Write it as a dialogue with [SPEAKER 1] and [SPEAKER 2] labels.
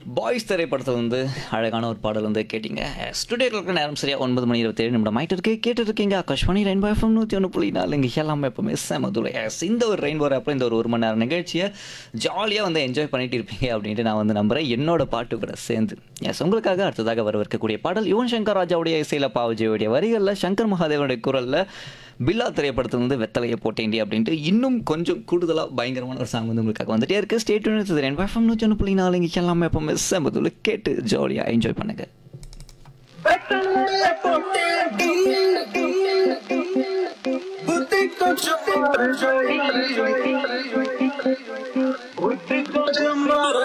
[SPEAKER 1] boys திரைப்படத்தில் வந்து அழகான ஒரு பாடல் வந்து கேட்டிங்க ஸ்டுடியோவில் இருக்கிற நேரம் சரியா ஒன்பது மணி இருபத்தேழு நிமிடம் ஆயிட்டு இருக்கு கேட்டு இருக்கீங்க ஆகாஷ்வாணி ரெயின்போ எஃப்எம் நூற்றி ஒன்று புள்ளி நாலு இங்கே எல்லாமே எப்பவுமே செமதுல எஸ் இந்த ஒரு ரெயின்போ அப்புறம் இந்த ஒரு ஒரு மணி நேரம் நிகழ்ச்சியை ஜாலியாக வந்து என்ஜாய் பண்ணிட்டு இருப்பீங்க அப்படின்ட்டு நான் வந்து நம்புகிறேன் என்னோட பாட்டு கூட சேர்ந்து எஸ் உங்களுக்காக அடுத்ததாக வரவிருக்கக்கூடிய பாடல் யுவன் சங்கர் ராஜாவுடைய இசையில் பாவஜியோடைய வரிகளில் சங்கர் மகாதேவனுடைய குரலில் பில்லா திரைப்படத்தில் வந்து வெத்தலையை போட்டேண்டி அப்படின்ட்டு இன்னும் கொஞ்சம் கூடுதலாக பயங்கரமான ஒரு சாங் வந்து உங்களுக்காக வந்துட்டே இருக்கு ஸ்டேட் யூனிட் எஃப்எம் நூற்றி ஒன்று புள்ளி நாலு இங்கே எல்லாமே எப்போ மிஸ் ஆகுது கேட்டு ஜாலியாக என்ஜாய் பண்ணுங்க
[SPEAKER 2] Buti ko chupi